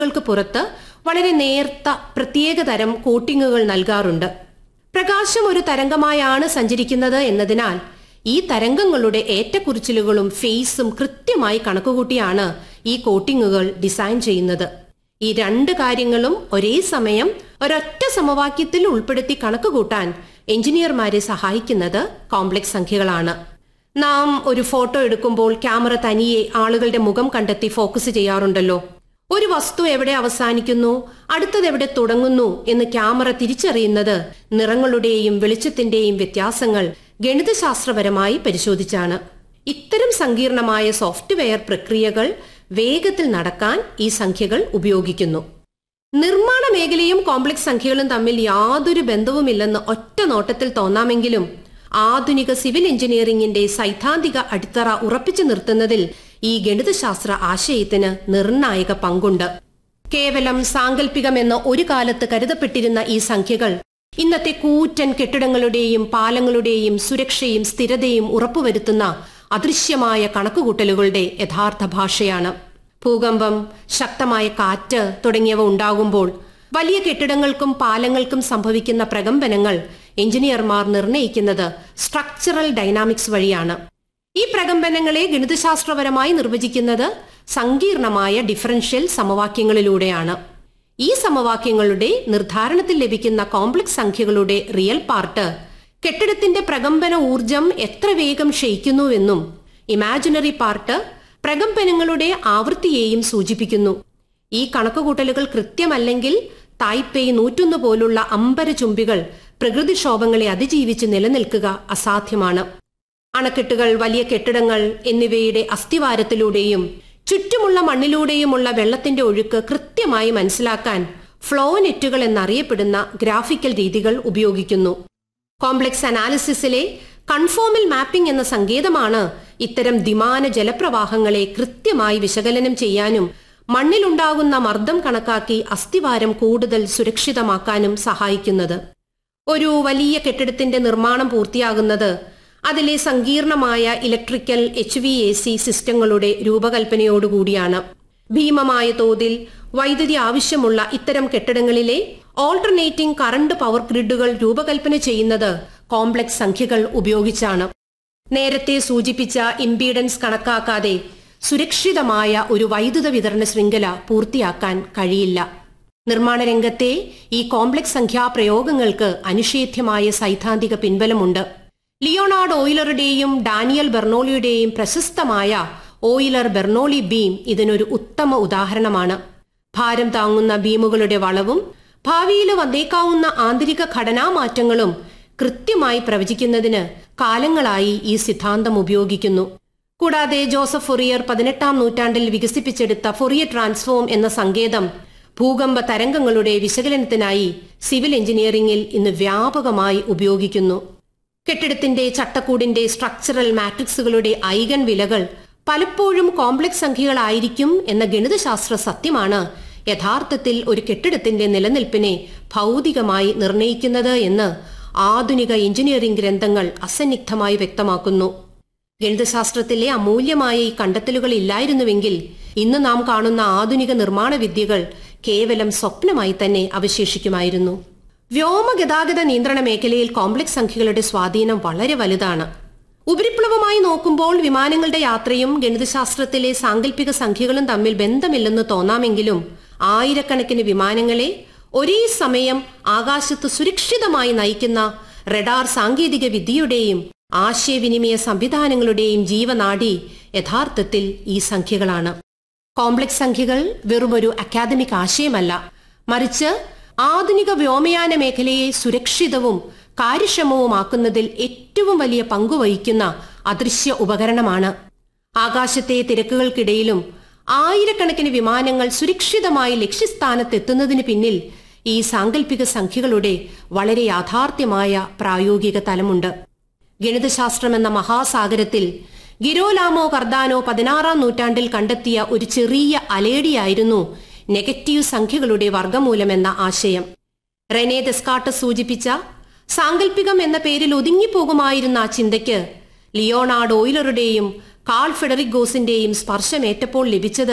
ൾക്ക് പുറത്ത് വളരെ നേർത്ത പ്രത്യേകതരം കോട്ടിങ്ങുകൾ നൽകാറുണ്ട് പ്രകാശം ഒരു തരംഗമായാണ് സഞ്ചരിക്കുന്നത് എന്നതിനാൽ ഈ തരംഗങ്ങളുടെ ഏറ്റക്കുറിച്ചിലുകളും ഫേസും കൃത്യമായി കണക്കുകൂട്ടിയാണ് ഈ കോട്ടിങ്ങുകൾ ഡിസൈൻ ചെയ്യുന്നത് ഈ രണ്ട് കാര്യങ്ങളും ഒരേ സമയം ഒരൊറ്റ സമവാക്യത്തിൽ ഉൾപ്പെടുത്തി കണക്കുകൂട്ടാൻ എഞ്ചിനീയർമാരെ സഹായിക്കുന്നത് കോംപ്ലക്സ് സംഖ്യകളാണ് നാം ഒരു ഫോട്ടോ എടുക്കുമ്പോൾ ക്യാമറ തനിയെ ആളുകളുടെ മുഖം കണ്ടെത്തി ഫോക്കസ് ചെയ്യാറുണ്ടല്ലോ ഒരു വസ്തു എവിടെ അവസാനിക്കുന്നു അടുത്തത് എവിടെ തുടങ്ങുന്നു എന്ന് ക്യാമറ തിരിച്ചറിയുന്നത് നിറങ്ങളുടെയും വെളിച്ചത്തിന്റെയും വ്യത്യാസങ്ങൾ ഗണിതശാസ്ത്രപരമായി പരിശോധിച്ചാണ് ഇത്തരം സങ്കീർണമായ സോഫ്റ്റ്വെയർ പ്രക്രിയകൾ വേഗത്തിൽ നടക്കാൻ ഈ സംഖ്യകൾ ഉപയോഗിക്കുന്നു നിർമ്മാണ മേഖലയും കോംപ്ലക്സ് സംഖ്യകളും തമ്മിൽ യാതൊരു ബന്ധവുമില്ലെന്ന് ഒറ്റ നോട്ടത്തിൽ തോന്നാമെങ്കിലും ആധുനിക സിവിൽ എഞ്ചിനീയറിംഗിന്റെ സൈദ്ധാന്തിക അടിത്തറ ഉറപ്പിച്ചു നിർത്തുന്നതിൽ ഈ ഗണിതശാസ്ത്ര ആശയത്തിന് നിർണായക പങ്കുണ്ട് കേവലം സാങ്കല്പികമെന്ന് ഒരു കാലത്ത് കരുതപ്പെട്ടിരുന്ന ഈ സംഖ്യകൾ ഇന്നത്തെ കൂറ്റൻ കെട്ടിടങ്ങളുടെയും പാലങ്ങളുടെയും സുരക്ഷയും സ്ഥിരതയും ഉറപ്പുവരുത്തുന്ന അദൃശ്യമായ കണക്കുകൂട്ടലുകളുടെ യഥാർത്ഥ ഭാഷയാണ് ഭൂകമ്പം ശക്തമായ കാറ്റ് തുടങ്ങിയവ ഉണ്ടാകുമ്പോൾ വലിയ കെട്ടിടങ്ങൾക്കും പാലങ്ങൾക്കും സംഭവിക്കുന്ന പ്രകമ്പനങ്ങൾ എഞ്ചിനീയർമാർ നിർണ്ണയിക്കുന്നത് സ്ട്രക്ചറൽ ഡൈനാമിക്സ് വഴിയാണ് ഈ പ്രകമ്പനങ്ങളെ ഗണിതശാസ്ത്രപരമായി നിർവചിക്കുന്നത് സങ്കീർണമായ ഡിഫറൻഷ്യൽ സമവാക്യങ്ങളിലൂടെയാണ് ഈ സമവാക്യങ്ങളുടെ നിർദ്ധാരണത്തിൽ ലഭിക്കുന്ന കോംപ്ലക്സ് സംഖ്യകളുടെ റിയൽ പാർട്ട് കെട്ടിടത്തിന്റെ പ്രകമ്പന ഊർജം എത്ര വേഗം ക്ഷയിക്കുന്നുവെന്നും ഇമാജിനറി പാർട്ട് പ്രകമ്പനങ്ങളുടെ ആവൃത്തിയെയും സൂചിപ്പിക്കുന്നു ഈ കണക്കുകൂട്ടലുകൾ കൃത്യമല്ലെങ്കിൽ തായ്പേയ് നൂറ്റൊന്ന് പോലുള്ള അമ്പര ചുംബികൾ പ്രകൃതിക്ഷോഭങ്ങളെ അതിജീവിച്ച് നിലനിൽക്കുക അസാധ്യമാണ് അണക്കെട്ടുകൾ വലിയ കെട്ടിടങ്ങൾ എന്നിവയുടെ അസ്ഥിവാരത്തിലൂടെയും ചുറ്റുമുള്ള മണ്ണിലൂടെയുമുള്ള വെള്ളത്തിന്റെ ഒഴുക്ക് കൃത്യമായി മനസ്സിലാക്കാൻ ഫ്ലോ നെറ്റുകൾ എന്നറിയപ്പെടുന്ന ഗ്രാഫിക്കൽ രീതികൾ ഉപയോഗിക്കുന്നു കോംപ്ലക്സ് അനാലിസിസിലെ കൺഫോമൽ മാപ്പിംഗ് എന്ന സങ്കേതമാണ് ഇത്തരം ദ്വിമാന ജലപ്രവാഹങ്ങളെ കൃത്യമായി വിശകലനം ചെയ്യാനും മണ്ണിലുണ്ടാകുന്ന മർദ്ദം കണക്കാക്കി അസ്ഥിവാരം കൂടുതൽ സുരക്ഷിതമാക്കാനും സഹായിക്കുന്നത് ഒരു വലിയ കെട്ടിടത്തിന്റെ നിർമ്മാണം പൂർത്തിയാകുന്നത് അതിലെ സങ്കീർണമായ electrical H V A C സിസ്റ്റങ്ങളുടെ രൂപകൽപ്പനയോടുകൂടിയാണ് ഭീമമായ തോതിൽ വൈദ്യുതി ആവശ്യമുള്ള ഇത്തരം കെട്ടിടങ്ങളിലെ ഓൾട്ടർനേറ്റിംഗ് കറണ്ട് പവർ ഗ്രിഡുകൾ രൂപകൽപ്പന ചെയ്യുന്നത് കോംപ്ലക്സ് സംഖ്യകൾ ഉപയോഗിച്ചാണ് നേരത്തെ സൂചിപ്പിച്ച ഇംപീഡൻസ് കണക്കാക്കാതെ സുരക്ഷിതമായ ഒരു വൈദ്യുത വിതരണ ശൃംഖല പൂർത്തിയാക്കാൻ കഴിയില്ല നിർമ്മാണ രംഗത്തെ ഈ കോംപ്ലക്സ് സംഖ്യാ പ്രയോഗങ്ങൾക്ക് അനിഷേധ്യമായ സൈദ്ധാന്തിക പിൻബലമുണ്ട് ലിയോണാർഡ് ഓയിലറുടെയും ഡാനിയൽ ബെർണോളിയുടെയും പ്രശസ്തമായ ഓയിലർ ബെർണോളി ബീം ഇതിനൊരു ഉത്തമ ഉദാഹരണമാണ് ഭാരം താങ്ങുന്ന ബീമുകളുടെ വളവും ഭാവിയിൽ വന്നേക്കാവുന്ന ആന്തരിക ഘടനാമാറ്റങ്ങളും കൃത്യമായി പ്രവചിക്കുന്നതിന് കാലങ്ങളായി ഈ സിദ്ധാന്തം ഉപയോഗിക്കുന്നു കൂടാതെ ജോസഫ് ഫൊറിയർ പതിനെട്ടാം നൂറ്റാണ്ടിൽ വികസിപ്പിച്ചെടുത്ത ഫൊറിയർ ട്രാൻസ്ഫോം എന്ന സങ്കേതം ഭൂകമ്പ തരംഗങ്ങളുടെ വിശകലനത്തിനായി സിവിൽ എഞ്ചിനീയറിംഗിൽ ഇന്ന് വ്യാപകമായി ഉപയോഗിക്കുന്നു കെട്ടിടത്തിന്റെ ചട്ടക്കൂടിന്റെ സ്ട്രക്ചറൽ മാട്രിക്സുകളുടെ ഐഗൺ വിലകൾ പലപ്പോഴും കോംപ്ലക്സ് സംഖ്യകളായിരിക്കും എന്ന ഗണിതശാസ്ത്ര സത്യമാണ് യഥാർത്ഥത്തിൽ ഒരു കെട്ടിടത്തിന്റെ നിലനിൽപ്പിനെ ഭൗതികമായി നിർണയിക്കുന്നത് എന്ന് ആധുനിക എഞ്ചിനീയറിംഗ് ഗ്രന്ഥങ്ങൾ അസന്നിഗ്ധമായി വ്യക്തമാക്കുന്നു ഗണിതശാസ്ത്രത്തിലെ അമൂല്യമായ ഈ കണ്ടെത്തലുകൾ ഇല്ലായിരുന്നുവെങ്കിൽ ഇന്ന് നാം കാണുന്ന ആധുനിക നിർമ്മാണ വിദ്യകൾ കേവലം സ്വപ്നമായി തന്നെ അവശേഷിക്കുമായിരുന്നു വ്യോമഗതാഗത നിയന്ത്രണ മേഖലയിൽ കോംപ്ലക്സ് സംഖ്യകളുടെ സ്വാധീനം വളരെ വലുതാണ് ഉപരിപ്ലവമായി നോക്കുമ്പോൾ വിമാനങ്ങളുടെ യാത്രയും ഗണിതശാസ്ത്രത്തിലെ സാങ്കല്പിക സംഖ്യകളും തമ്മിൽ ബന്ധമില്ലെന്ന് തോന്നാമെങ്കിലും ആയിരക്കണക്കിന് വിമാനങ്ങളെ ഒരേ സമയം ആകാശത്ത് സുരക്ഷിതമായി നയിക്കുന്ന റഡാർ സാങ്കേതിക വിദ്യയുടെയും ആശയവിനിമയ സംവിധാനങ്ങളുടെയും ജീവനാഡി യഥാർത്ഥത്തിൽ ഈ സംഖ്യകളാണ് കോംപ്ലക്സ് സംഖ്യകൾ വെറുമൊരു അക്കാദമിക് ആശയമല്ല മറിച്ച് ആധുനിക വ്യോമയാന മേഖലയെ സുരക്ഷിതവും കാര്യക്ഷമവുമാക്കുന്നതിൽ ഏറ്റവും വലിയ പങ്കുവഹിക്കുന്ന അദൃശ്യ ഉപകരണമാണ് ആകാശത്തെ തിരക്കുകൾക്കിടയിലും ആയിരക്കണക്കിന് വിമാനങ്ങൾ സുരക്ഷിതമായി ലക്ഷ്യസ്ഥാനത്തെത്തുന്നതിന് പിന്നിൽ ഈ സാങ്കല്പിക സംഖ്യകളുടെ വളരെ യാഥാർത്ഥ്യമായ പ്രായോഗിക തലമുണ്ട് ഗണിതശാസ്ത്രമെന്ന മഹാസാഗരത്തിൽ ഗിരോലാമോ കർദാനോ പതിനാറാം നൂറ്റാണ്ടിൽ കണ്ടെത്തിയ ഒരു ചെറിയ അലേടിയായിരുന്നു നെഗറ്റീവ് സംഖ്യകളുടെ വർഗമൂലമെന്ന ആശയം റെനെ ദെസ്കാട്ട് സൂചിപ്പിച്ച സാങ്കല്പികം എന്ന പേരിൽ ഒതുങ്ങിപ്പോകുമായിരുന്ന ആ ചിന്തയ്ക്ക് ലിയോണാർഡ് ഓയിലറുടെയും കാൾ ഫെഡറിക് ഗോസിന്റെയും സ്പർശമേറ്റപ്പോൾ ലഭിച്ചത്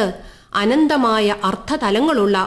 അനന്തമായ അർത്ഥതലങ്ങളുള്ള